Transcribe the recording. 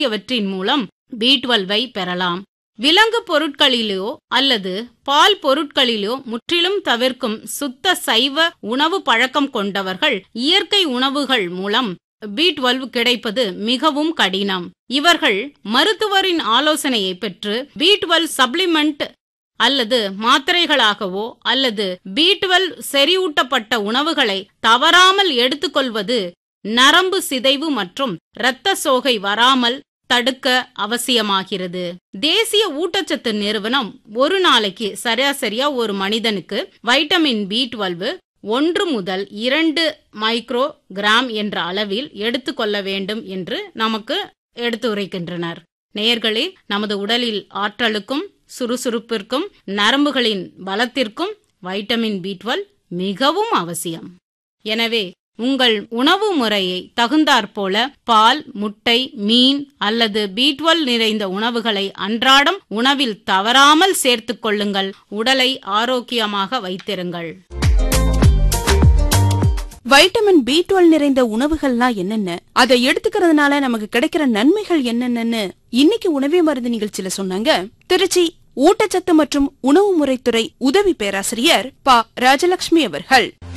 ஆகியவற்றின் மூலம் பி டுவெல்வை பெறலாம் விலங்கு பொருட்களிலோ அல்லது பால் பொருட்களிலோ முற்றிலும் தவிர்க்கும் சுத்த சைவ உணவு பழக்கம் கொண்டவர்கள் இயற்கை உணவுகள் மூலம் பி டுவெல்வ் கிடைப்பது மிகவும் கடினம் இவர்கள் மருத்துவரின் ஆலோசனையை பெற்று பி டுவெல் சப்ளிமெண்ட் அல்லது மாத்திரைகளாகவோ அல்லது பி டுவெல் செறிவூட்டப்பட்ட உணவுகளை தவறாமல் எடுத்துக்கொள்வது நரம்பு சிதைவு மற்றும் இரத்த சோகை வராமல் தடுக்க அவசியமாகிறது தேசிய ஊட்டச்சத்து நிறுவனம் ஒரு நாளைக்கு சராசரியா ஒரு மனிதனுக்கு வைட்டமின் பி டுவெல்வ் ஒன்று முதல் இரண்டு மைக்ரோ கிராம் என்ற அளவில் எடுத்துக்கொள்ள வேண்டும் என்று நமக்கு எடுத்துரைக்கின்றனர் நேயர்களே நமது உடலில் ஆற்றலுக்கும் சுறுசுறுப்பிற்கும் நரம்புகளின் பலத்திற்கும் வைட்டமின் பி டுவெல் மிகவும் அவசியம் எனவே உங்கள் உணவு முறையை தகுந்தாற்போல பால் முட்டை மீன் அல்லது பி டுவெல் நிறைந்த உணவுகளை அன்றாடம் உணவில் தவறாமல் சேர்த்துக் கொள்ளுங்கள் உடலை ஆரோக்கியமாக வைத்திருங்கள் வைட்டமின் பி டுவெல் நிறைந்த உணவுகள்லாம் என்னென்ன அதை எடுத்துக்கிறதுனால நமக்கு கிடைக்கிற நன்மைகள் என்னென்னன்னு இன்னைக்கு உணவே மருந்து நிகழ்ச்சியில சொன்னாங்க திருச்சி ஊட்டச்சத்து மற்றும் உணவு முறைத்துறை உதவி பேராசிரியர் ப ராஜலட்சுமி அவர்கள்